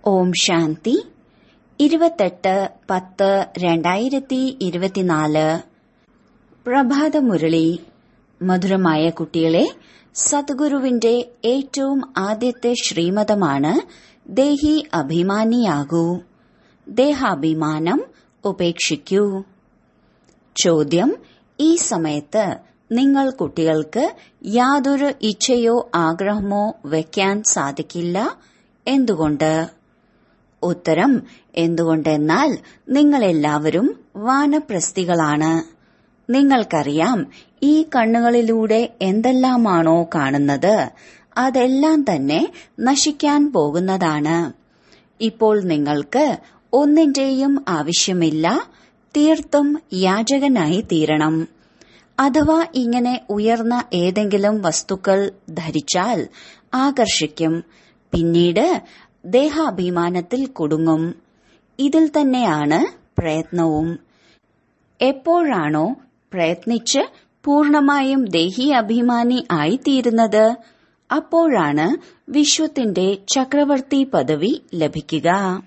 ഓം ശാന്തി ഇരുപത്തെട്ട് പത്ത് രണ്ടായിരത്തി ഇരുപത്തിനാല് പ്രഭാതമുരളി മധുരമായ കുട്ടികളെ സദ്ഗുരുവിന്റെ ഏറ്റവും ആദ്യത്തെ ശ്രീമതമാണ് ദേഹി അഭിമാനിയാകൂ ദേഹാഭിമാനം ഉപേക്ഷിക്കൂ ചോദ്യം ഈ സമയത്ത് നിങ്ങൾ കുട്ടികൾക്ക് യാതൊരു ഇച്ഛയോ ആഗ്രഹമോ വയ്ക്കാൻ സാധിക്കില്ല എന്തുകൊണ്ട് ഉത്തരം എന്തുകൊണ്ടെന്നാൽ നിങ്ങളെല്ലാവരും വാനപ്രസ്ഥികളാണ് നിങ്ങൾക്കറിയാം ഈ കണ്ണുകളിലൂടെ എന്തെല്ലാമാണോ കാണുന്നത് അതെല്ലാം തന്നെ നശിക്കാൻ പോകുന്നതാണ് ഇപ്പോൾ നിങ്ങൾക്ക് ഒന്നിന്റെയും ആവശ്യമില്ല തീർത്തും യാചകനായി തീരണം അഥവാ ഇങ്ങനെ ഉയർന്ന ഏതെങ്കിലും വസ്തുക്കൾ ധരിച്ചാൽ ആകർഷിക്കും പിന്നീട് ദേഹാഭിമാനത്തിൽ കുടുങ്ങും ഇതിൽ തന്നെയാണ് പ്രയത്നവും എപ്പോഴാണോ പ്രയത്നിച്ച് പൂർണമായും ദേഹി അഭിമാനി ആയിത്തീരുന്നത് അപ്പോഴാണ് വിശ്വത്തിന്റെ ചക്രവർത്തി പദവി ലഭിക്കുക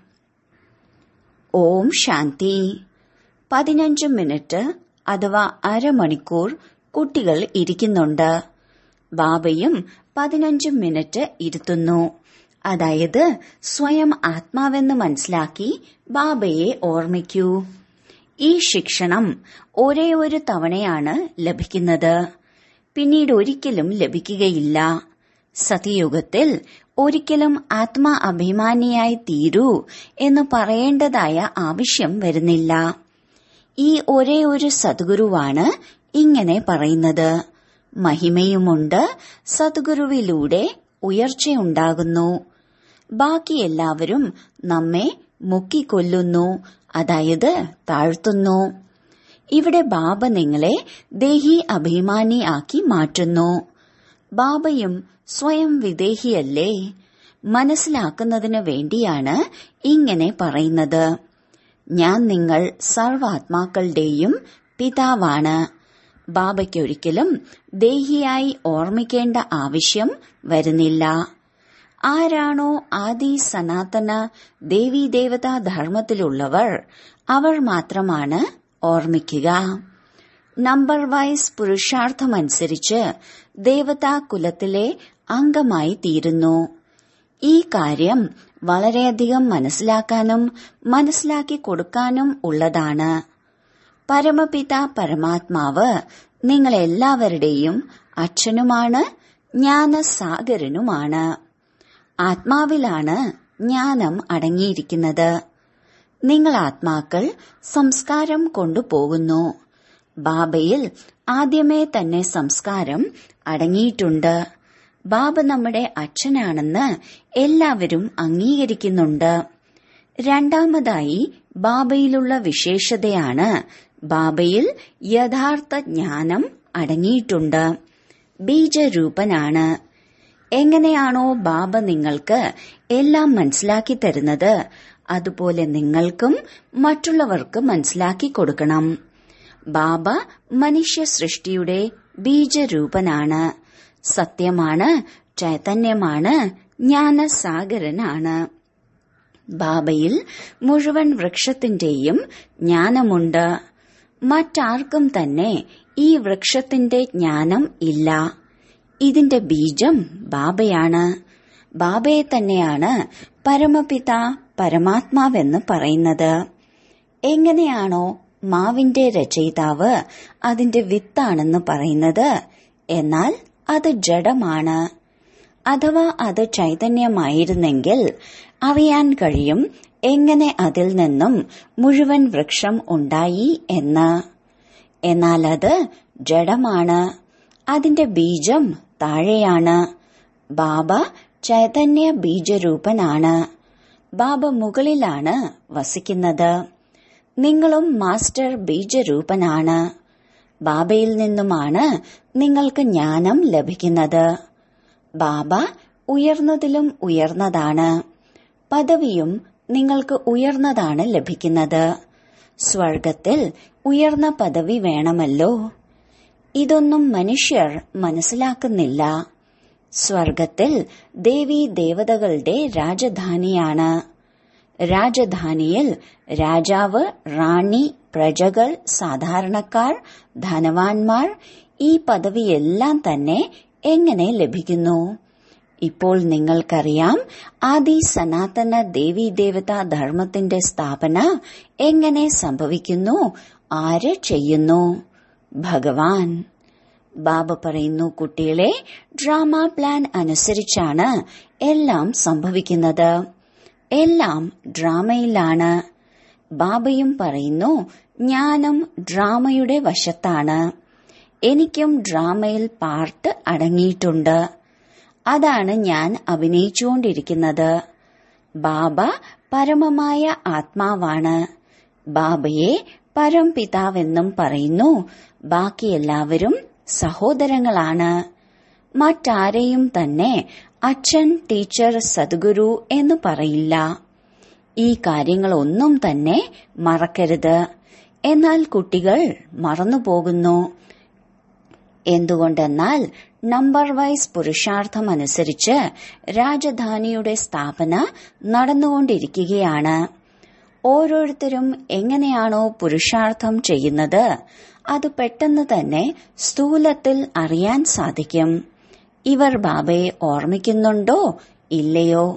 ഓം ശാന്തി പതിനഞ്ച് മിനിറ്റ് അഥവാ അരമണിക്കൂർ കുട്ടികൾ ഇരിക്കുന്നുണ്ട് ബാബയും പതിനഞ്ച് മിനിറ്റ് ഇരുത്തുന്നു അതായത് സ്വയം ആത്മാവെന്ന് മനസ്സിലാക്കി ബാബയെ ഓർമ്മിക്കൂ ഈ ശിക്ഷണം ഒരേ ഒരു തവണയാണ് ലഭിക്കുന്നത് പിന്നീട് ഒരിക്കലും ലഭിക്കുകയില്ല സതയുഗത്തിൽ ഒരിക്കലും ആത്മാ അഭിമാനിയായി തീരൂ എന്ന് പറയേണ്ടതായ ആവശ്യം വരുന്നില്ല ഈ ഒരേ ഒരു സദ്ഗുരുവാണ് ഇങ്ങനെ പറയുന്നത് മഹിമയുമുണ്ട് സദ്ഗുരുവിലൂടെ ഉയർച്ചയുണ്ടാകുന്നു ബാക്കി എല്ലാവരും നമ്മെ മുക്കിക്കൊല്ലുന്നു അതായത് താഴ്ത്തുന്നു ഇവിടെ ബാബ നിങ്ങളെ ദേഹി അഭിമാനി ആക്കി മാറ്റുന്നു ബാബയും സ്വയം വിദേഹിയല്ലേ മനസ്സിലാക്കുന്നതിന് വേണ്ടിയാണ് ഇങ്ങനെ പറയുന്നത് ഞാൻ നിങ്ങൾ സർവാത്മാക്കളുടെയും പിതാവാണ് ബാബയ്ക്കൊരിക്കലും ദേഹിയായി ഓർമ്മിക്കേണ്ട ആവശ്യം വരുന്നില്ല ആരാണോ ആദി സനാതന ദേവീദേവതാ ധർമ്മത്തിലുള്ളവർ അവർ മാത്രമാണ് ഓർമ്മിക്കുക നമ്പർ വൈസ് പുരുഷാർത്ഥമനുസരിച്ച് ദേവതാ കുലത്തിലെ അംഗമായി തീരുന്നു ഈ കാര്യം വളരെയധികം മനസ്സിലാക്കാനും മനസ്സിലാക്കി കൊടുക്കാനും ഉള്ളതാണ് പരമപിത പരമാത്മാവ് നിങ്ങളെല്ലാവരുടെയും അച്ഛനുമാണ് ജ്ഞാനസാഗരനുമാണ് ആത്മാവിലാണ് ജ്ഞാനം അടങ്ങിയിരിക്കുന്നത് നിങ്ങൾ ആത്മാക്കൾ സംസ്കാരം കൊണ്ടുപോകുന്നു ബാബയിൽ ആദ്യമേ തന്നെ സംസ്കാരം അടങ്ങിയിട്ടുണ്ട് ബാബ നമ്മുടെ അച്ഛനാണെന്ന് എല്ലാവരും അംഗീകരിക്കുന്നുണ്ട് രണ്ടാമതായി ബാബയിലുള്ള വിശേഷതയാണ് ബാബയിൽ യഥാർത്ഥ ജ്ഞാനം അടങ്ങിയിട്ടുണ്ട് ബീജരൂപനാണ് എങ്ങനെയാണോ ബാബ നിങ്ങൾക്ക് എല്ലാം മനസ്സിലാക്കി തരുന്നത് അതുപോലെ നിങ്ങൾക്കും മറ്റുള്ളവർക്ക് മനസ്സിലാക്കി കൊടുക്കണം ബാബ മനുഷ്യ സൃഷ്ടിയുടെ ബീജരൂപനാണ് സത്യമാണ് ചൈതന്യമാണ് ജ്ഞാനസാഗരനാണ് ബാബയിൽ മുഴുവൻ വൃക്ഷത്തിന്റെയും ജ്ഞാനമുണ്ട് മറ്റാർക്കും തന്നെ ഈ വൃക്ഷത്തിന്റെ ജ്ഞാനം ഇല്ല ഇതിന്റെ ബീജം ബാബയാണ് ബാബയെ തന്നെയാണ് പരമപിത പരമാത്മാവെന്ന് പറയുന്നത് എങ്ങനെയാണോ മാവിന്റെ രചയിതാവ് അതിന്റെ വിത്താണെന്ന് പറയുന്നത് എന്നാൽ അത് ജഡമാണ് അഥവാ അത് ചൈതന്യമായിരുന്നെങ്കിൽ അറിയാൻ കഴിയും എങ്ങനെ അതിൽ നിന്നും മുഴുവൻ വൃക്ഷം ഉണ്ടായി എന്ന് എന്നാൽ അത് ജഡമാണ് അതിന്റെ ബീജം താഴെയാണ് ബാബ ചൈതന്യ ബീജരൂപനാണ് ബാബ മുകളിലാണ് വസിക്കുന്നത് നിങ്ങളും മാസ്റ്റർ ബീജരൂപനാണ് ബാബയിൽ നിന്നുമാണ് നിങ്ങൾക്ക് ജ്ഞാനം ലഭിക്കുന്നത് ബാബ ഉയർന്നതിലും ഉയർന്നതാണ് പദവിയും നിങ്ങൾക്ക് ഉയർന്നതാണ് ലഭിക്കുന്നത് സ്വർഗത്തിൽ ഉയർന്ന പദവി വേണമല്ലോ ഇതൊന്നും മനുഷ്യർ മനസ്സിലാക്കുന്നില്ല സ്വർഗത്തിൽ ദേവീ ദേവതകളുടെ രാജധാനിയാണ് രാജധാനിയിൽ രാജാവ് റാണി പ്രജകൾ സാധാരണക്കാർ ധനവാന്മാർ ഈ പദവിയെല്ലാം തന്നെ എങ്ങനെ ലഭിക്കുന്നു ഇപ്പോൾ നിങ്ങൾക്കറിയാം ആദി സനാതന ദേവീദേവതാ ധർമ്മത്തിന്റെ സ്ഥാപന എങ്ങനെ സംഭവിക്കുന്നു ആര് ചെയ്യുന്നു ഭഗവാൻ ബാബ പറയുന്നു കുട്ടികളെ ഡ്രാമ പ്ലാൻ അനുസരിച്ചാണ് എല്ലാം സംഭവിക്കുന്നത് എല്ലാം ഡ്രാമയിലാണ് ബാബയും പറയുന്നു ഞാനും ഡ്രാമയുടെ വശത്താണ് എനിക്കും ഡ്രാമയിൽ പാർട്ട് അടങ്ങിയിട്ടുണ്ട് അതാണ് ഞാൻ അഭിനയിച്ചുകൊണ്ടിരിക്കുന്നത് ബാബ പരമമായ ആത്മാവാണ് ബാബയെ പരംപിതാവെന്നും പറയുന്നു ബാക്കി എല്ലാവരും സഹോദരങ്ങളാണ് മറ്റാരെയും തന്നെ അച്ഛൻ ടീച്ചർ സദ്ഗുരു എന്ന് പറയില്ല ഈ കാര്യങ്ങളൊന്നും തന്നെ മറക്കരുത് എന്നാൽ കുട്ടികൾ മറന്നുപോകുന്നു എന്തുകൊണ്ടെന്നാൽ നമ്പർ വൈസ് പുരുഷാർത്ഥം അനുസരിച്ച് രാജധാനിയുടെ സ്ഥാപന നടന്നുകൊണ്ടിരിക്കുകയാണ് ഓരോരുത്തരും എങ്ങനെയാണോ പുരുഷാർത്ഥം ചെയ്യുന്നത് അത് പെട്ടെന്ന് തന്നെ സ്ഥൂലത്തിൽ അറിയാൻ സാധിക്കും ഇവർ ബാബയെ ഓർമ്മിക്കുന്നുണ്ടോ ഇല്ലയോ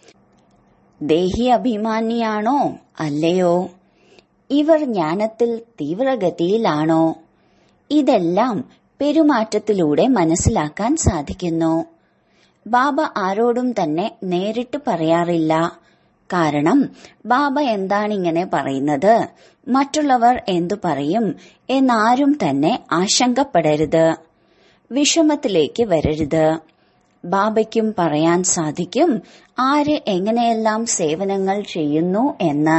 ദേഹി അഭിമാനിയാണോ അല്ലയോ ഇവർ ജ്ഞാനത്തിൽ തീവ്രഗതിയിലാണോ ഇതെല്ലാം പെരുമാറ്റത്തിലൂടെ മനസ്സിലാക്കാൻ സാധിക്കുന്നു ബാബ ആരോടും തന്നെ നേരിട്ട് പറയാറില്ല കാരണം ബാബ എന്താണ് ഇങ്ങനെ പറയുന്നത് മറ്റുള്ളവർ എന്തു പറയും എന്നാരും തന്നെ ആശങ്കപ്പെടരുത് വിഷമത്തിലേക്ക് വരരുത് ബാബയ്ക്കും പറയാൻ സാധിക്കും ആര് എങ്ങനെയെല്ലാം സേവനങ്ങൾ ചെയ്യുന്നു എന്ന്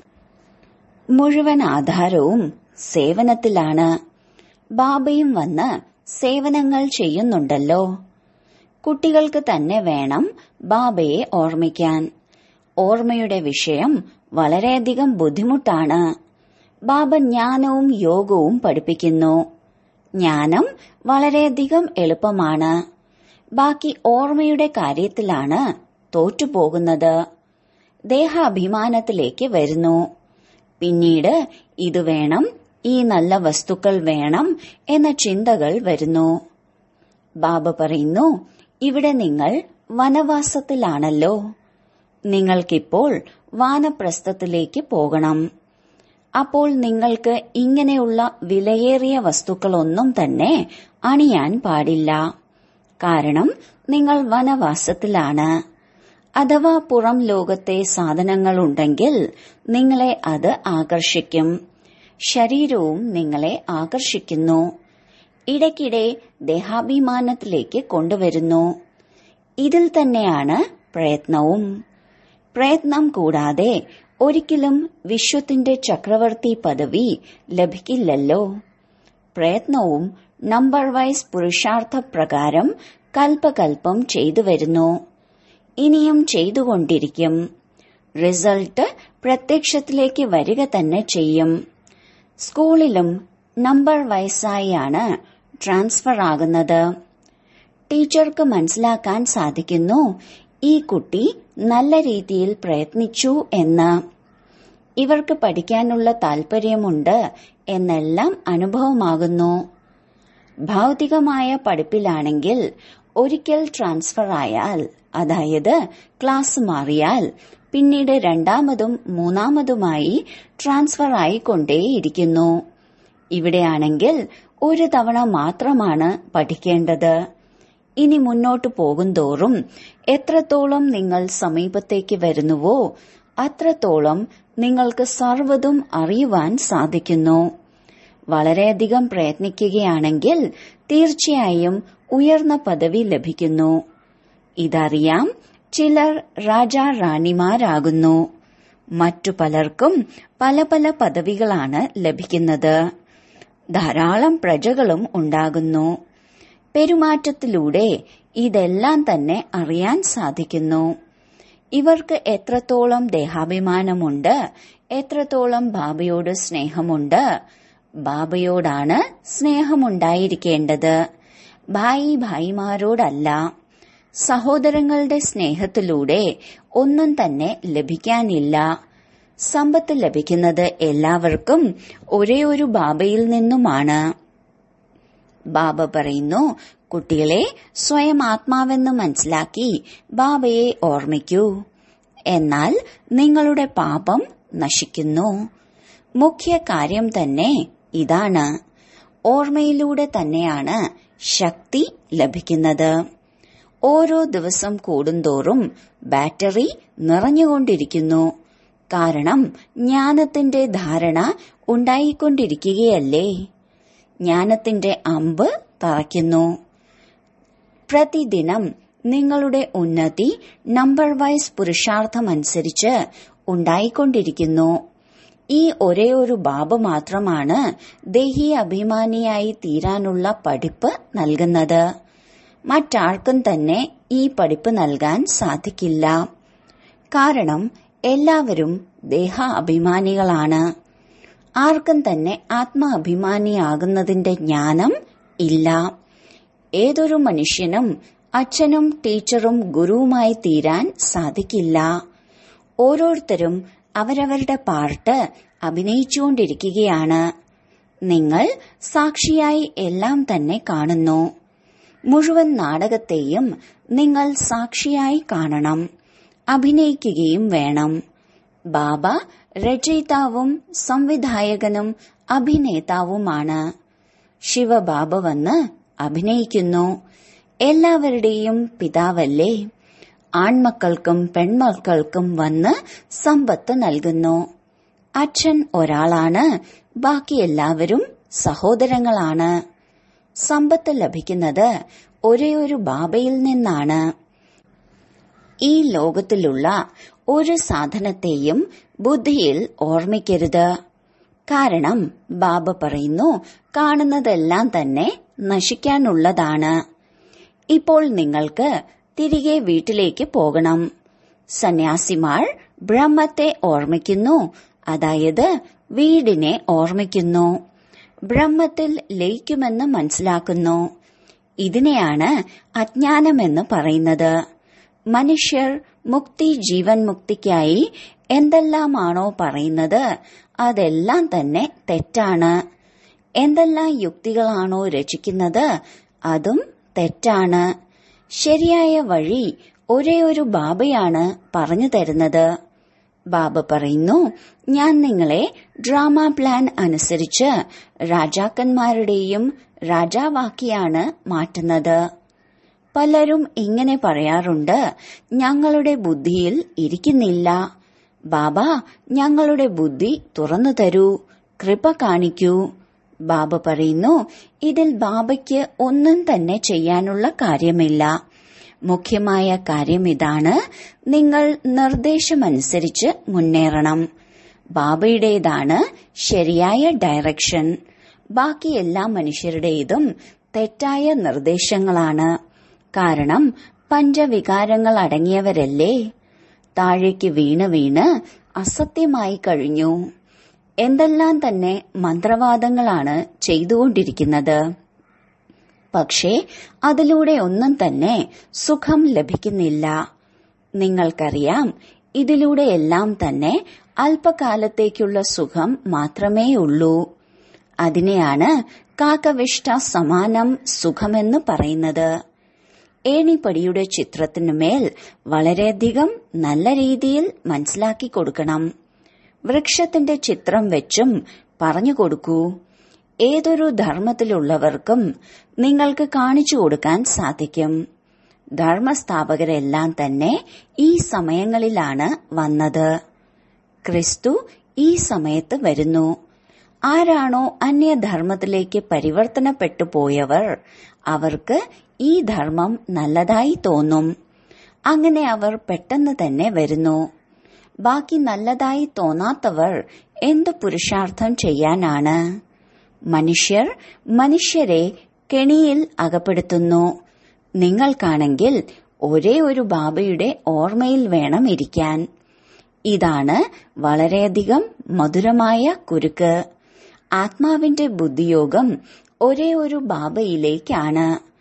മുഴുവൻ ആധാരവും സേവനത്തിലാണ് ബാബയും വന്ന് സേവനങ്ങൾ ചെയ്യുന്നുണ്ടല്ലോ കുട്ടികൾക്ക് തന്നെ വേണം ബാബയെ ഓർമ്മിക്കാൻ ഓർമ്മയുടെ വിഷയം വളരെയധികം ബുദ്ധിമുട്ടാണ് ബാബ ജ്ഞാനവും യോഗവും പഠിപ്പിക്കുന്നു ജ്ഞാനം വളരെയധികം എളുപ്പമാണ് ബാക്കി ഓർമ്മയുടെ കാര്യത്തിലാണ് തോറ്റുപോകുന്നത് ദേഹാഭിമാനത്തിലേക്ക് വരുന്നു പിന്നീട് ഇത് വേണം ഈ നല്ല വസ്തുക്കൾ വേണം എന്ന ചിന്തകൾ വരുന്നു ബാബ പറയുന്നു ഇവിടെ നിങ്ങൾ വനവാസത്തിലാണല്ലോ നിങ്ങൾക്കിപ്പോൾ വാനപ്രസ്ഥത്തിലേക്ക് പോകണം അപ്പോൾ നിങ്ങൾക്ക് ഇങ്ങനെയുള്ള വിലയേറിയ വസ്തുക്കളൊന്നും തന്നെ അണിയാൻ പാടില്ല കാരണം നിങ്ങൾ വനവാസത്തിലാണ് അഥവാ പുറം ലോകത്തെ സാധനങ്ങളുണ്ടെങ്കിൽ നിങ്ങളെ അത് ആകർഷിക്കും ശരീരവും നിങ്ങളെ ആകർഷിക്കുന്നു ഇടയ്ക്കിടെ ദേഹാഭിമാനത്തിലേക്ക് കൊണ്ടുവരുന്നു ഇതിൽ തന്നെയാണ് പ്രയത്നവും പ്രയത്നം കൂടാതെ ഒരിക്കലും വിശ്വത്തിന്റെ ചക്രവർത്തി പദവി ലഭിക്കില്ലല്ലോ പ്രയത്നവും നമ്പർ വൈസ് പുരുഷാർത്ഥ പ്രകാരം കൽപ്പകൽപ്പം ചെയ്തു വരുന്നു ഇനിയും ചെയ്തുകൊണ്ടിരിക്കും റിസൾട്ട് പ്രത്യക്ഷത്തിലേക്ക് വരിക തന്നെ ചെയ്യും സ്കൂളിലും നമ്പർ വയസ്സായാണ് ട്രാൻസ്ഫർ ആകുന്നത് ടീച്ചർക്ക് മനസ്സിലാക്കാൻ സാധിക്കുന്നു ഈ കുട്ടി നല്ല രീതിയിൽ പ്രയത്നിച്ചു എന്ന് ഇവർക്ക് പഠിക്കാനുള്ള താൽപര്യമുണ്ട് എന്നെല്ലാം അനുഭവമാകുന്നു ഭൗതികമായ പഠിപ്പിലാണെങ്കിൽ ഒരിക്കൽ ട്രാൻസ്ഫർ ആയാൽ അതായത് ക്ലാസ് മാറിയാൽ പിന്നീട് രണ്ടാമതും മൂന്നാമതുമായി ട്രാൻസ്ഫർ ആയിക്കൊണ്ടേയിരിക്കുന്നു ഇവിടെയാണെങ്കിൽ ഒരു തവണ മാത്രമാണ് പഠിക്കേണ്ടത് ഇനി മുന്നോട്ടു പോകുന്തോറും എത്രത്തോളം നിങ്ങൾ സമീപത്തേക്ക് വരുന്നുവോ അത്രത്തോളം നിങ്ങൾക്ക് സർവ്വതും അറിയുവാൻ സാധിക്കുന്നു വളരെയധികം പ്രയത്നിക്കുകയാണെങ്കിൽ തീർച്ചയായും ഉയർന്ന പദവി ലഭിക്കുന്നു ഇതറിയാം ചിലർ രാജാ റാണിമാരാകുന്നു മറ്റു പലർക്കും പല പല പദവികളാണ് ലഭിക്കുന്നത് ധാരാളം പ്രജകളും ഉണ്ടാകുന്നു പെരുമാറ്റത്തിലൂടെ ഇതെല്ലാം തന്നെ അറിയാൻ സാധിക്കുന്നു ഇവർക്ക് എത്രത്തോളം ദേഹാഭിമാനമുണ്ട് എത്രത്തോളം ബാബയോട് സ്നേഹമുണ്ട് ബാബയോടാണ് സ്നേഹമുണ്ടായിരിക്കേണ്ടത് ഭായി ഭായിമാരോടല്ല സഹോദരങ്ങളുടെ സ്നേഹത്തിലൂടെ ഒന്നും തന്നെ ലഭിക്കാനില്ല സമ്പത്ത് ലഭിക്കുന്നത് എല്ലാവർക്കും ഒരേ ഒരു ബാബയിൽ നിന്നുമാണ് ബാബ പറയുന്നു കുട്ടികളെ സ്വയം ആത്മാവെന്ന് മനസ്സിലാക്കി ബാബയെ ഓർമ്മിക്കൂ എന്നാൽ നിങ്ങളുടെ പാപം നശിക്കുന്നു മുഖ്യ കാര്യം തന്നെ ഇതാണ് ഓർമ്മയിലൂടെ തന്നെയാണ് ശക്തി ലഭിക്കുന്നത് ഓരോ ദിവസം കൂടുന്തോറും ബാറ്ററി നിറഞ്ഞുകൊണ്ടിരിക്കുന്നു കാരണം ജ്ഞാനത്തിന്റെ ധാരണ ഉണ്ടായിക്കൊണ്ടിരിക്കുകയല്ലേ ജ്ഞാനത്തിന്റെ അമ്പ് തറയ്ക്കുന്നു പ്രതിദിനം നിങ്ങളുടെ ഉന്നതി നമ്പർ വൈസ് പുരുഷാർത്ഥമനുസരിച്ച് ഉണ്ടായിക്കൊണ്ടിരിക്കുന്നു ഈ ഒരേ ഒരു ബാബ മാത്രമാണ് ദേഹി അഭിമാനിയായി തീരാനുള്ള പഠിപ്പ് നൽകുന്നത് മറ്റാർക്കും തന്നെ ഈ പഠിപ്പ് നൽകാൻ സാധിക്കില്ല കാരണം എല്ലാവരും ദേഹ അഭിമാനികളാണ് ആർക്കും തന്നെ ആത്മാഭിമാനിയാകുന്നതിന്റെ ജ്ഞാനം ഇല്ല ഏതൊരു മനുഷ്യനും അച്ഛനും ടീച്ചറും ഗുരുവുമായി തീരാൻ സാധിക്കില്ല ഓരോരുത്തരും അവരവരുടെ പാർട്ട് അഭിനയിച്ചുകൊണ്ടിരിക്കുകയാണ് നിങ്ങൾ സാക്ഷിയായി എല്ലാം തന്നെ കാണുന്നു മുഴുവൻ നാടകത്തെയും നിങ്ങൾ സാക്ഷിയായി കാണണം അഭിനയിക്കുകയും വേണം ബാബ രചയിതാവും സംവിധായകനും അഭിനേതാവുമാണ് ശിവബാബ വന്ന് അഭിനയിക്കുന്നു എല്ലാവരുടെയും പിതാവല്ലേ ആൺമക്കൾക്കും പെൺമക്കൾക്കും വന്ന് സമ്പത്ത് നൽകുന്നു അച്ഛൻ ഒരാളാണ് ബാക്കി എല്ലാവരും സഹോദരങ്ങളാണ് സമ്പത്ത് ലഭിക്കുന്നത് ഒരേ ഒരു ബാബയിൽ നിന്നാണ് ഈ ലോകത്തിലുള്ള ഒരു സാധനത്തെയും ബുദ്ധിയിൽ ഓർമ്മിക്കരുത് കാരണം ബാബ പറയുന്നു കാണുന്നതെല്ലാം തന്നെ നശിക്കാനുള്ളതാണ് ഇപ്പോൾ നിങ്ങൾക്ക് തിരികെ വീട്ടിലേക്ക് പോകണം സന്യാസിമാർ ബ്രഹ്മത്തെ ഓർമ്മിക്കുന്നു അതായത് വീടിനെ ഓർമ്മിക്കുന്നു ബ്രഹ്മത്തിൽ ലയിക്കുമെന്ന് മനസ്സിലാക്കുന്നു ഇതിനെയാണ് അജ്ഞാനമെന്ന് പറയുന്നത് മനുഷ്യർ മുക്തി ജീവൻ മുക്തിക്കായി എന്തെല്ലാമാണോ പറയുന്നത് അതെല്ലാം തന്നെ തെറ്റാണ് എന്തെല്ലാം യുക്തികളാണോ രചിക്കുന്നത് അതും തെറ്റാണ് ശരിയായ വഴി ഒരേ ഒരു ബാബയാണ് പറഞ്ഞു തരുന്നത് ബാബ പറയുന്നു ഞാൻ നിങ്ങളെ ഡ്രാമ പ്ലാൻ അനുസരിച്ച് രാജാക്കന്മാരുടെയും രാജാവാക്കിയാണ് മാറ്റുന്നത് പലരും ഇങ്ങനെ പറയാറുണ്ട് ഞങ്ങളുടെ ബുദ്ധിയിൽ ഇരിക്കുന്നില്ല ബാബ ഞങ്ങളുടെ ബുദ്ധി തുറന്നു തരൂ കൃപ കാണിക്കൂ ബാബ പറയുന്നു ഇതിൽ ബാബയ്ക്ക് ഒന്നും തന്നെ ചെയ്യാനുള്ള കാര്യമില്ല മുഖ്യമായ കാര്യം ഇതാണ് നിങ്ങൾ നിർദ്ദേശമനുസരിച്ച് മുന്നേറണം ബാബയുടേതാണ് ശരിയായ ഡയറക്ഷൻ ബാക്കി എല്ലാ മനുഷ്യരുടേതും തെറ്റായ നിർദ്ദേശങ്ങളാണ് കാരണം പഞ്ചവികാരങ്ങൾ അടങ്ങിയവരല്ലേ താഴേക്ക് വീണ് വീണ് അസത്യമായി കഴിഞ്ഞു എന്തെല്ലാം തന്നെ മന്ത്രവാദങ്ങളാണ് ചെയ്തുകൊണ്ടിരിക്കുന്നത് പക്ഷേ അതിലൂടെ ഒന്നും തന്നെ സുഖം ലഭിക്കുന്നില്ല നിങ്ങൾക്കറിയാം ഇതിലൂടെ എല്ലാം തന്നെ അല്പകാലത്തേക്കുള്ള സുഖം മാത്രമേ ഉള്ളൂ അതിനെയാണ് കാക്കവിഷ്ട സമാനം സുഖമെന്ന് പറയുന്നത് ഏണിപ്പടിയുടെ ചിത്രത്തിനുമേൽ വളരെയധികം നല്ല രീതിയിൽ മനസ്സിലാക്കി കൊടുക്കണം വൃക്ഷത്തിന്റെ ചിത്രം വെച്ചും പറഞ്ഞു കൊടുക്കൂ ഏതൊരു ധർമ്മത്തിലുള്ളവർക്കും നിങ്ങൾക്ക് കാണിച്ചു കൊടുക്കാൻ സാധിക്കും ധർമ്മസ്ഥാപകരെല്ലാം തന്നെ ഈ സമയങ്ങളിലാണ് വന്നത് ക്രിസ്തു ഈ സമയത്ത് വരുന്നു ആരാണോ അന്യധർമ്മത്തിലേക്ക് പരിവർത്തനപ്പെട്ടു പോയവർ അവർക്ക് ഈ ധർമ്മം നല്ലതായി തോന്നും അങ്ങനെ അവർ പെട്ടെന്ന് തന്നെ വരുന്നു ബാക്കി നല്ലതായി തോന്നാത്തവർ എന്ത് പുരുഷാർത്ഥം ചെയ്യാനാണ് മനുഷ്യർ മനുഷ്യരെ കെണിയിൽ അകപ്പെടുത്തുന്നു നിങ്ങൾക്കാണെങ്കിൽ ഒരേ ഒരു ബാബയുടെ ഓർമ്മയിൽ വേണം ഇരിക്കാൻ ഇതാണ് വളരെയധികം മധുരമായ കുരുക്ക് ആത്മാവിന്റെ ബുദ്ധിയോഗം ഒരേ ഒരു ബാബയിലേക്കാണ്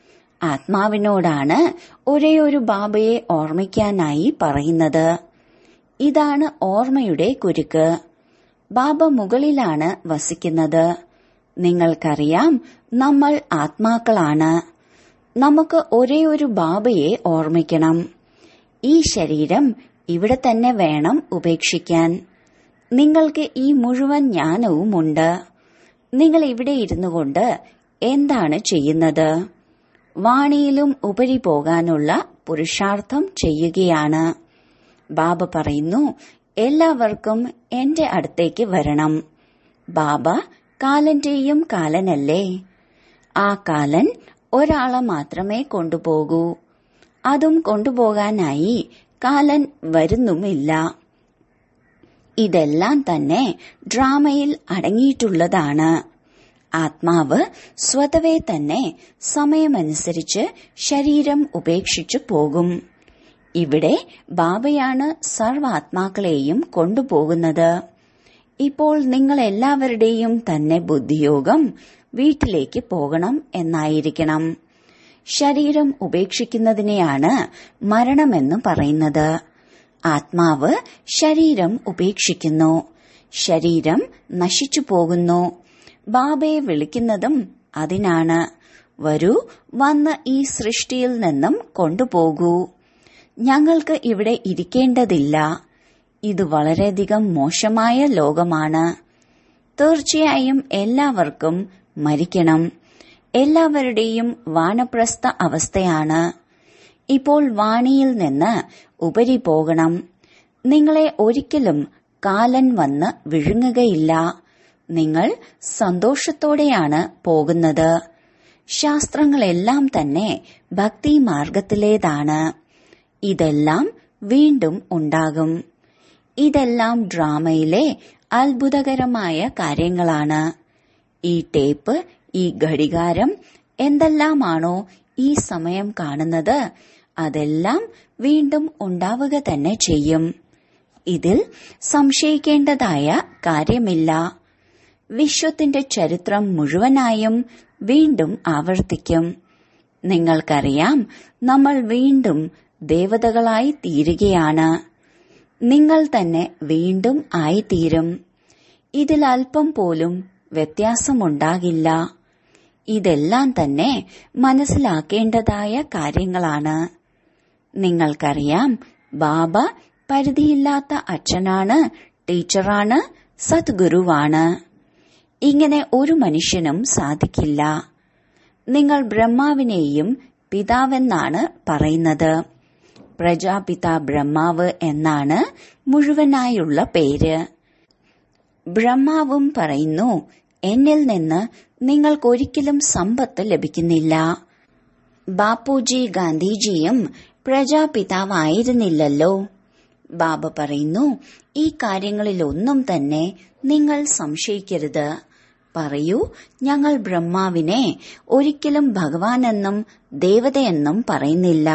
ആത്മാവിനോടാണ് ഒരേ ഒരു ബാബയെ ഓർമ്മിക്കാനായി പറയുന്നത് ഇതാണ് ഓർമ്മയുടെ കുരുക്ക് ബാബ മുകളിലാണ് വസിക്കുന്നത് നിങ്ങൾക്കറിയാം നമ്മൾ ആത്മാക്കളാണ് നമുക്ക് ഒരേ ഒരു ബാബയെ ഓർമ്മിക്കണം ഈ ശരീരം ഇവിടെ തന്നെ വേണം ഉപേക്ഷിക്കാൻ നിങ്ങൾക്ക് ഈ മുഴുവൻ ജ്ഞാനവുമുണ്ട് നിങ്ങൾ ഇവിടെ ഇരുന്നു കൊണ്ട് എന്താണ് ചെയ്യുന്നത് വാണിയിലും ഉപരി പോകാനുള്ള പുരുഷാർത്ഥം ചെയ്യുകയാണ് ബാബ പറയുന്നു എല്ലാവർക്കും എന്റെ അടുത്തേക്ക് വരണം ബാബ കാലന്റെയും കാലനല്ലേ ആ കാലൻ ഒരാളെ മാത്രമേ കൊണ്ടുപോകൂ അതും കൊണ്ടുപോകാനായി കാലൻ വരുന്നുമില്ല ഇതെല്ലാം തന്നെ ഡ്രാമയിൽ അടങ്ങിയിട്ടുള്ളതാണ് ആത്മാവ് സ്വതവേ തന്നെ സമയമനുസരിച്ച് ശരീരം ഉപേക്ഷിച്ചു പോകും ഇവിടെ ബാബയാണ് സർവാത്മാക്കളെയും കൊണ്ടുപോകുന്നത് ഇപ്പോൾ നിങ്ങൾ എല്ലാവരുടെയും തന്നെ ബുദ്ധിയോഗം വീട്ടിലേക്ക് പോകണം എന്നായിരിക്കണം ശരീരം ഉപേക്ഷിക്കുന്നതിനെയാണ് മരണമെന്ന് പറയുന്നത് ആത്മാവ് ശരീരം ഉപേക്ഷിക്കുന്നു ശരീരം നശിച്ചു പോകുന്നു ബാബയെ വിളിക്കുന്നതും അതിനാണ് വരൂ വന്ന് ഈ സൃഷ്ടിയിൽ നിന്നും കൊണ്ടുപോകൂ ഞങ്ങൾക്ക് ഇവിടെ ഇരിക്കേണ്ടതില്ല ഇത് വളരെയധികം മോശമായ ലോകമാണ് തീർച്ചയായും എല്ലാവർക്കും മരിക്കണം എല്ലാവരുടെയും വാനപ്രസ്ഥ അവസ്ഥയാണ് ഇപ്പോൾ വാണിയിൽ നിന്ന് ഉപരി പോകണം നിങ്ങളെ ഒരിക്കലും കാലൻ വന്ന് വിഴുങ്ങുകയില്ല നിങ്ങൾ സന്തോഷത്തോടെയാണ് പോകുന്നത് ശാസ്ത്രങ്ങളെല്ലാം തന്നെ ഭക്തി മാർഗത്തിലേതാണ് ഇതെല്ലാം വീണ്ടും ഉണ്ടാകും ഇതെല്ലാം ഡ്രാമയിലെ അത്ഭുതകരമായ കാര്യങ്ങളാണ് ഈ ടേപ്പ് ഈ ഘടികാരം എന്തെല്ലാമാണോ ഈ സമയം കാണുന്നത് അതെല്ലാം വീണ്ടും ഉണ്ടാവുക തന്നെ ചെയ്യും ഇതിൽ സംശയിക്കേണ്ടതായ കാര്യമില്ല വിശ്വത്തിന്റെ ചരിത്രം മുഴുവനായും വീണ്ടും ആവർത്തിക്കും നിങ്ങൾക്കറിയാം നമ്മൾ വീണ്ടും ദേവതകളായി തീരുകയാണ് നിങ്ങൾ തന്നെ വീണ്ടും ആയിത്തീരും ഇതിൽ അല്പം പോലും വ്യത്യാസമുണ്ടാകില്ല ഇതെല്ലാം തന്നെ മനസ്സിലാക്കേണ്ടതായ കാര്യങ്ങളാണ് നിങ്ങൾക്കറിയാം ബാബ പരിധിയില്ലാത്ത അച്ഛനാണ് ടീച്ചറാണ് സദ്ഗുരുവാണ് ഇങ്ങനെ ഒരു മനുഷ്യനും സാധിക്കില്ല നിങ്ങൾ ബ്രഹ്മാവിനെയും പിതാവെന്നാണ് പറയുന്നത് പ്രജാപിത ബ്രഹ്മാവ് എന്നാണ് മുഴുവനായുള്ള പേര് ബ്രഹ്മാവും പറയുന്നു എന്നിൽ നിന്ന് നിങ്ങൾക്കൊരിക്കലും സമ്പത്ത് ലഭിക്കുന്നില്ല ബാപ്പുജി ഗാന്ധിജിയും പ്രജാപിതാവായിരുന്നില്ലല്ലോ ബാബ പറയുന്നു ഈ കാര്യങ്ങളിലൊന്നും തന്നെ നിങ്ങൾ സംശയിക്കരുത് പറയൂ ഞങ്ങൾ ബ്രഹ്മാവിനെ ഒരിക്കലും ഭഗവാനെന്നും ദേവതയെന്നും പറയുന്നില്ല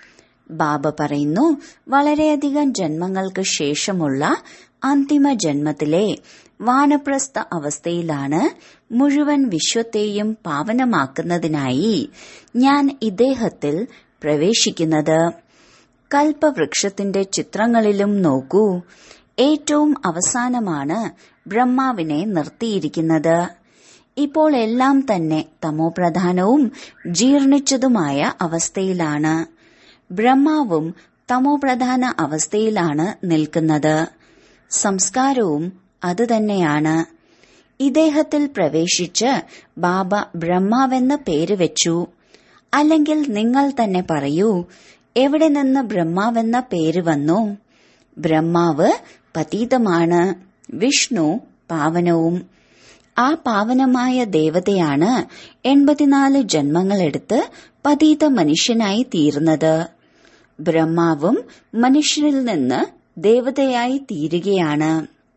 ബാബ പറയുന്നു വളരെയധികം ജന്മങ്ങൾക്ക് ശേഷമുള്ള അന്തിമ ജന്മത്തിലെ വാനപ്രസ്ഥ അവസ്ഥയിലാണ് മുഴുവൻ വിശ്വത്തെയും പാവനമാക്കുന്നതിനായി ഞാൻ ഇദ്ദേഹത്തിൽ പ്രവേശിക്കുന്നത് കൽപ്പവൃക്ഷത്തിന്റെ ചിത്രങ്ങളിലും നോക്കൂ ഏറ്റവും അവസാനമാണ് ബ്രഹ്മാവിനെ നിർത്തിയിരിക്കുന്നത് ഇപ്പോൾ എല്ലാം തന്നെ തമോപ്രധാനവും ജീർണിച്ചതുമായ അവസ്ഥയിലാണ് ബ്രഹ്മാവും തമോപ്രധാന അവസ്ഥയിലാണ് നിൽക്കുന്നത് സംസ്കാരവും അതുതന്നെയാണ് ഇദ്ദേഹത്തിൽ പ്രവേശിച്ച് ബാബ ബ്രഹ്മാവെന്ന് പേര് വെച്ചു അല്ലെങ്കിൽ നിങ്ങൾ തന്നെ പറയൂ എവിടെ നിന്ന് ബ്രഹ്മാവെന്ന പേര് വന്നു ബ്രഹ്മാവ് പതീതമാണ് വിഷ്ണു പാവനവും ആ പാവനമായ ദേവതയാണ് എൺപത്തിനാല് ജന്മങ്ങളെടുത്ത് പതീത മനുഷ്യനായി തീർന്നത് ബ്രഹ്മാവും മനുഷ്യനിൽ നിന്ന് ദേവതയായി തീരുകയാണ്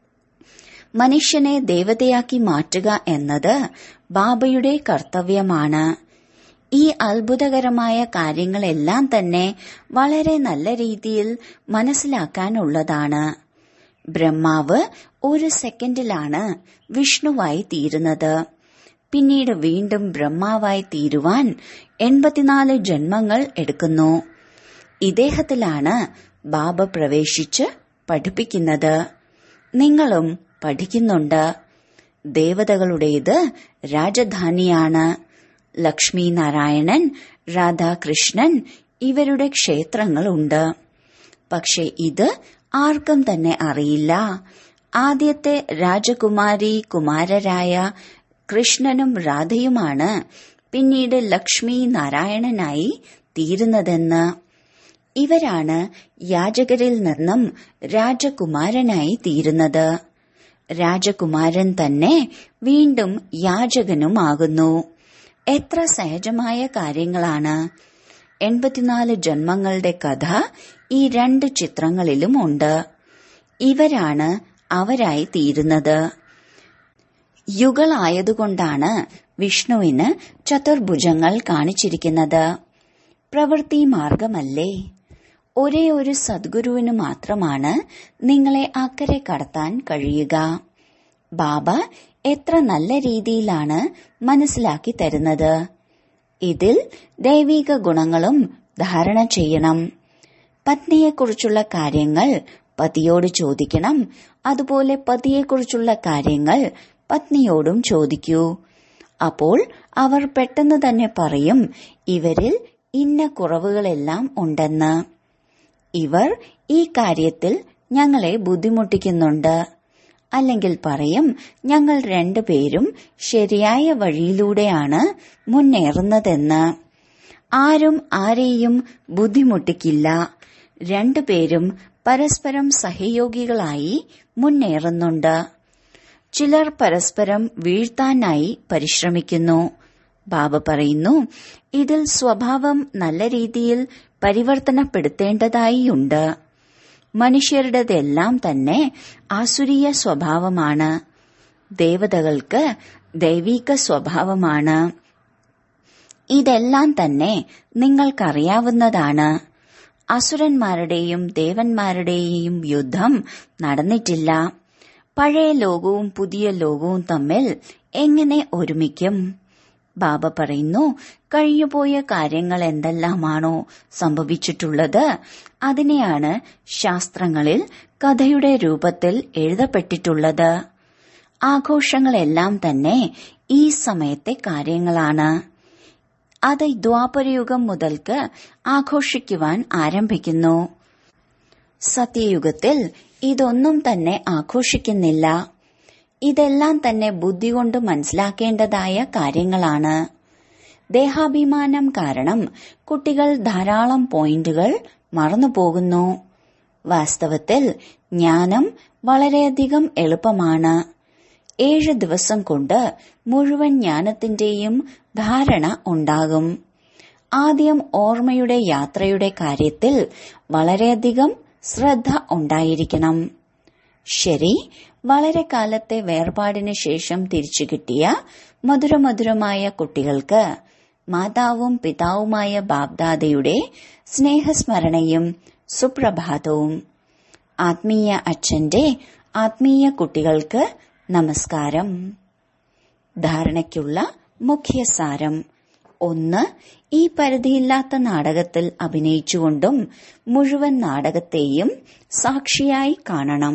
മനുഷ്യനെ ദേവതയാക്കി മാറ്റുക എന്നത് ബാബയുടെ കർത്തവ്യമാണ് ഈ അത്ഭുതകരമായ കാര്യങ്ങളെല്ലാം തന്നെ വളരെ നല്ല രീതിയിൽ മനസ്സിലാക്കാനുള്ളതാണ് ബ്രഹ്മാവ് ഒരു സെക്കൻഡിലാണ് വിഷ്ണുവായി തീരുന്നത് പിന്നീട് വീണ്ടും ബ്രഹ്മാവായി തീരുവാൻ എൺപത്തിനാല് ജന്മങ്ങൾ എടുക്കുന്നു ഇദ്ദേഹത്തിലാണ് ബാബ പ്രവേശിച്ച് പഠിപ്പിക്കുന്നത് നിങ്ങളും പഠിക്കുന്നുണ്ട് ദേവതകളുടേത് രാജധാനിയാണ് ലക്ഷ്മി നാരായണൻ രാധാകൃഷ്ണൻ ഇവരുടെ ക്ഷേത്രങ്ങളുണ്ട് പക്ഷെ ഇത് ആർക്കും തന്നെ അറിയില്ല ആദ്യത്തെ രാജകുമാരി കുമാരരായ കൃഷ്ണനും രാധയുമാണ് പിന്നീട് ലക്ഷ്മി നാരായണനായി തീരുന്നതെന്ന് ഇവരാണ് യാചകരിൽ നിന്നും രാജകുമാരനായി തീരുന്നത് രാജകുമാരൻ തന്നെ വീണ്ടും യാചകനുമാകുന്നു എത്ര സഹജമായ കാര്യങ്ങളാണ് എൺപത്തിനാല് ജന്മങ്ങളുടെ കഥ ഈ രണ്ട് ചിത്രങ്ങളിലും ഉണ്ട് ഇവരാണ് അവരായി തീരുന്നത് യുഗളായതുകൊണ്ടാണ് വിഷ്ണുവിന് ചതുർഭുജങ്ങൾ കാണിച്ചിരിക്കുന്നത് പ്രവൃത്തി മാർഗമല്ലേ ഒരേ ഒരു സദ്ഗുരുവിന് മാത്രമാണ് നിങ്ങളെ അക്കരെ കടത്താൻ കഴിയുക ബാബ എത്ര നല്ല രീതിയിലാണ് മനസ്സിലാക്കി തരുന്നത് ഇതിൽ ദൈവിക ഗുണങ്ങളും ധാരണ ചെയ്യണം പത്നിയെക്കുറിച്ചുള്ള കാര്യങ്ങൾ പതിയോട് ചോദിക്കണം അതുപോലെ പതിയെക്കുറിച്ചുള്ള കാര്യങ്ങൾ പത്നിയോടും ചോദിക്കൂ അപ്പോൾ അവർ പെട്ടെന്ന് തന്നെ പറയും ഇവരിൽ ഇന്ന കുറവുകളെല്ലാം ഉണ്ടെന്ന് ഇവർ ഈ കാര്യത്തിൽ ഞങ്ങളെ ബുദ്ധിമുട്ടിക്കുന്നുണ്ട് അല്ലെങ്കിൽ പറയും ഞങ്ങൾ രണ്ടുപേരും ശരിയായ വഴിയിലൂടെയാണ് മുന്നേറുന്നതെന്ന് ആരും ആരെയും ബുദ്ധിമുട്ടിക്കില്ല രണ്ടുപേരും പരസ്പരം സഹയോഗികളായി മുന്നേറുന്നുണ്ട് ചിലർ പരസ്പരം വീഴ്ത്താനായി പരിശ്രമിക്കുന്നു ബാബ പറയുന്നു ഇതിൽ സ്വഭാവം നല്ല രീതിയിൽ പരിവർത്തനപ്പെടുത്തേണ്ടതായിയുണ്ട് മനുഷ്യരുടേതെല്ലാം തന്നെ ആസുരീയ സ്വഭാവമാണ് ദേവതകൾക്ക് ദൈവിക സ്വഭാവമാണ് ഇതെല്ലാം തന്നെ നിങ്ങൾക്കറിയാവുന്നതാണ് അസുരന്മാരുടെയും ദേവന്മാരുടെയും യുദ്ധം നടന്നിട്ടില്ല പഴയ ലോകവും പുതിയ ലോകവും തമ്മിൽ എങ്ങനെ ഒരുമിക്കും ബാബ പറയുന്നു കഴിഞ്ഞുപോയ കാര്യങ്ങൾ എന്തെല്ലാമാണോ സംഭവിച്ചിട്ടുള്ളത് അതിനെയാണ് ശാസ്ത്രങ്ങളിൽ കഥയുടെ രൂപത്തിൽ എഴുതപ്പെട്ടിട്ടുള്ളത് ആഘോഷങ്ങളെല്ലാം തന്നെ ഈ സമയത്തെ കാര്യങ്ങളാണ് അത് ദ്വാപരയുഗം മുതൽക്ക് ആഘോഷിക്കുവാൻ ആരംഭിക്കുന്നു സത്യയുഗത്തിൽ ഇതൊന്നും തന്നെ ആഘോഷിക്കുന്നില്ല ഇതെല്ലാം തന്നെ ബുദ്ധി കൊണ്ട് മനസ്സിലാക്കേണ്ടതായ കാര്യങ്ങളാണ് ദേഹാഭിമാനം കാരണം കുട്ടികൾ ധാരാളം പോയിന്റുകൾ മറന്നുപോകുന്നു വാസ്തവത്തിൽ ജ്ഞാനം വളരെയധികം എളുപ്പമാണ് ഏഴ് ദിവസം കൊണ്ട് മുഴുവൻ ജ്ഞാനത്തിന്റെയും ധാരണ ഉണ്ടാകും ആദ്യം ഓർമ്മയുടെ യാത്രയുടെ കാര്യത്തിൽ വളരെയധികം ശ്രദ്ധ ഉണ്ടായിരിക്കണം ശരി വളരെ കാലത്തെ വേർപാടിന് ശേഷം തിരിച്ചു കിട്ടിയ മധുരമധുരമായ കുട്ടികൾക്ക് മാതാവും പിതാവുമായ ബാബ്ദാദയുടെ സ്നേഹസ്മരണയും സുപ്രഭാതവും ആത്മീയ അച്ഛന്റെ ആത്മീയ കുട്ടികൾക്ക് നമസ്കാരം ധാരണയ്ക്കുള്ള മുഖ്യസാരം ഒന്ന് ഈ പരിധിയില്ലാത്ത നാടകത്തിൽ അഭിനയിച്ചുകൊണ്ടും മുഴുവൻ നാടകത്തെയും സാക്ഷിയായി കാണണം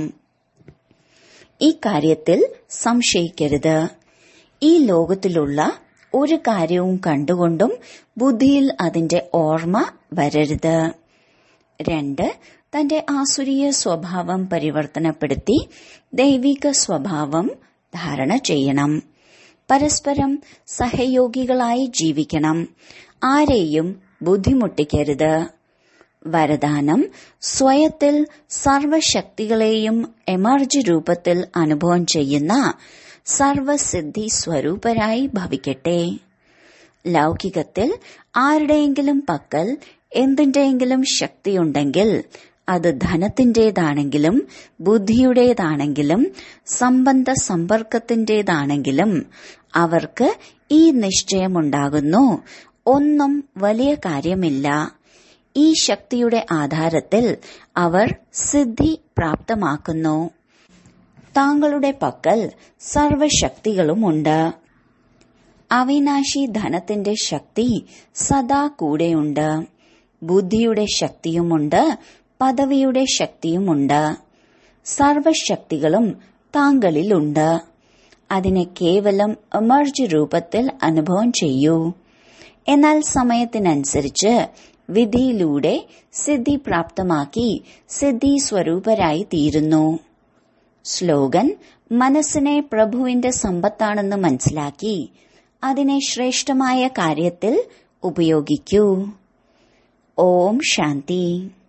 ഈ കാര്യത്തിൽ സംശയിക്കരുത് ഈ ലോകത്തിലുള്ള ഒരു കാര്യവും കണ്ടുകൊണ്ടും ബുദ്ധിയിൽ അതിന്റെ ഓർമ്മ വരരുത് രണ്ട് തന്റെ ആസുരീയ സ്വഭാവം പരിവർത്തനപ്പെടുത്തി ദൈവിക സ്വഭാവം ധാരണ ചെയ്യണം പരസ്പരം സഹയോഗികളായി ജീവിക്കണം ആരെയും ബുദ്ധിമുട്ടിക്കരുത് വരദാനം സ്വയത്തിൽ സർവശക്തികളെയും എമർജ് രൂപത്തിൽ അനുഭവം ചെയ്യുന്ന സർവസിദ്ധി സ്വരൂപരായി ഭവിക്കട്ടെ ലൗകികത്തിൽ ആരുടെയെങ്കിലും പക്കൽ എന്തിന്റെയെങ്കിലും ശക്തിയുണ്ടെങ്കിൽ അത് ധനത്തിന്റേതാണെങ്കിലും ബുദ്ധിയുടേതാണെങ്കിലും സംബന്ധ സമ്പർക്കത്തിന്റേതാണെങ്കിലും അവർക്ക് ഈ നിശ്ചയമുണ്ടാകുന്നു ഒന്നും വലിയ കാര്യമില്ല ഈ ശക്തിയുടെ ആധാരത്തിൽ അവർ സിദ്ധി പ്രാപ്തമാക്കുന്നു താങ്കളുടെ പക്കൽ സർവശക്തികളുമുണ്ട് അവിനാശി ധനത്തിന്റെ ശക്തി സദാ കൂടെയുണ്ട് ബുദ്ധിയുടെ ശക്തിയുമുണ്ട് പദവിയുടെ ശക്തിയുമുണ്ട് സർവശക്തികളും താങ്കളിലുണ്ട് അതിനെ കേവലം എമർജ് രൂപത്തിൽ അനുഭവം ചെയ്യൂ എന്നാൽ സമയത്തിനനുസരിച്ച് വിധിയിലൂടെ സിദ്ധി പ്രാപ്തമാക്കി സിദ്ധി സ്വരൂപരായി തീരുന്നു സ്ലോഗൻ മനസ്സിനെ പ്രഭുവിന്റെ സമ്പത്താണെന്ന് മനസ്സിലാക്കി അതിനെ ശ്രേഷ്ഠമായ കാര്യത്തിൽ ഉപയോഗിക്കൂ ഓം ശാന്തി